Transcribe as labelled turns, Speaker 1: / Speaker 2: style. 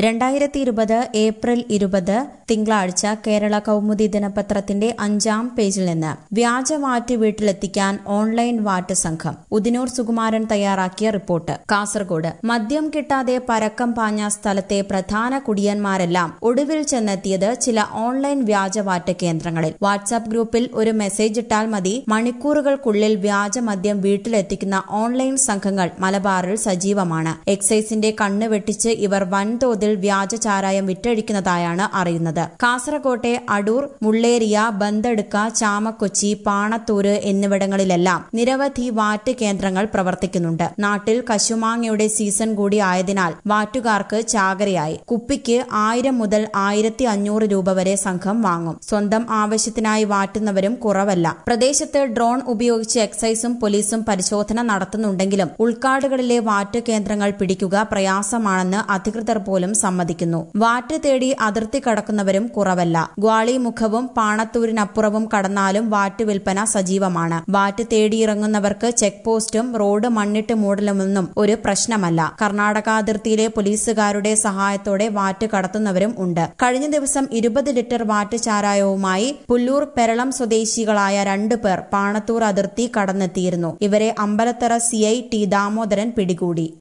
Speaker 1: രണ്ടായിരത്തി ഇരുപത് ഏപ്രിൽ ഇരുപത് തിങ്കളാഴ്ച കേരള കൗമുദി ദിനപത്രത്തിന്റെ അഞ്ചാം പേജിൽ നിന്ന് വ്യാജ വാറ്റ് വീട്ടിലെത്തിക്കാൻ ഓൺലൈൻ വാറ്റ് സംഘം ഉദിനൂർ സുകുമാരൻ തയ്യാറാക്കിയ റിപ്പോർട്ട് കാസർഗോഡ് മദ്യം കിട്ടാതെ പരക്കം പാഞ്ഞ സ്ഥലത്തെ പ്രധാന കുടിയന്മാരെല്ലാം ഒടുവിൽ ചെന്നെത്തിയത് ചില ഓൺലൈൻ വ്യാജ വാറ്റ് കേന്ദ്രങ്ങളിൽ വാട്സാപ്പ് ഗ്രൂപ്പിൽ ഒരു മെസ്സേജ് ഇട്ടാൽ മതി മണിക്കൂറുകൾക്കുള്ളിൽ വ്യാജ മദ്യം വീട്ടിലെത്തിക്കുന്ന ഓൺലൈൻ സംഘങ്ങൾ മലബാറിൽ സജീവമാണ് എക്സൈസിന്റെ കണ്ണ് വെട്ടിച്ച് ഇവർ വൻതോതിൽ വ്യാജ ചാരായം വിറ്റഴിക്കുന്നതായാണ് അറിയുന്നത് കാസർകോട്ടെ അടൂർ മുള്ളേരിയ ബന്തെടുക്ക ചാമക്കൊച്ചി പാണത്തൂര് എന്നിവിടങ്ങളിലെല്ലാം നിരവധി വാറ്റ് കേന്ദ്രങ്ങൾ പ്രവർത്തിക്കുന്നുണ്ട് നാട്ടിൽ കശുമാങ്ങയുടെ സീസൺ കൂടി ആയതിനാൽ വാറ്റുകാർക്ക് ചാകരയായി കുപ്പിക്ക് ആയിരം മുതൽ ആയിരത്തി അഞ്ഞൂറ് രൂപ വരെ സംഘം വാങ്ങും സ്വന്തം ആവശ്യത്തിനായി വാറ്റുന്നവരും കുറവല്ല പ്രദേശത്ത് ഡ്രോൺ ഉപയോഗിച്ച് എക്സൈസും പോലീസും പരിശോധന നടത്തുന്നുണ്ടെങ്കിലും ഉൾക്കാടുകളിലെ വാറ്റ് കേന്ദ്രങ്ങൾ പിടിക്കുക പ്രയാസമാണെന്ന് അധികൃതർ പോലും സമ്മതിക്കുന്നു വാറ്റ് തേടി അതിർത്തി കടക്കുന്നവരും കുറവല്ല ഗ്വാളിമുഖവും പാണത്തൂരിനപ്പുറവും കടന്നാലും വാറ്റ് വിൽപ്പന സജീവമാണ് വാറ്റ് തേടിയിറങ്ങുന്നവർക്ക് ചെക്ക് പോസ്റ്റും റോഡ് മണ്ണിട്ട് മൂടലുമൊന്നും ഒരു പ്രശ്നമല്ല കർണാടക അതിർത്തിയിലെ പോലീസുകാരുടെ സഹായത്തോടെ വാറ്റ് കടത്തുന്നവരും ഉണ്ട് കഴിഞ്ഞ ദിവസം ഇരുപത് ലിറ്റർ വാറ്റ് ചാരായവുമായി പുല്ലൂർ പെരളം സ്വദേശികളായ രണ്ടു പേർ പാണത്തൂർ അതിർത്തി കടന്നെത്തിയിരുന്നു ഇവരെ അമ്പലത്തറ സിഐ ടി ദാമോദരൻ പിടികൂടി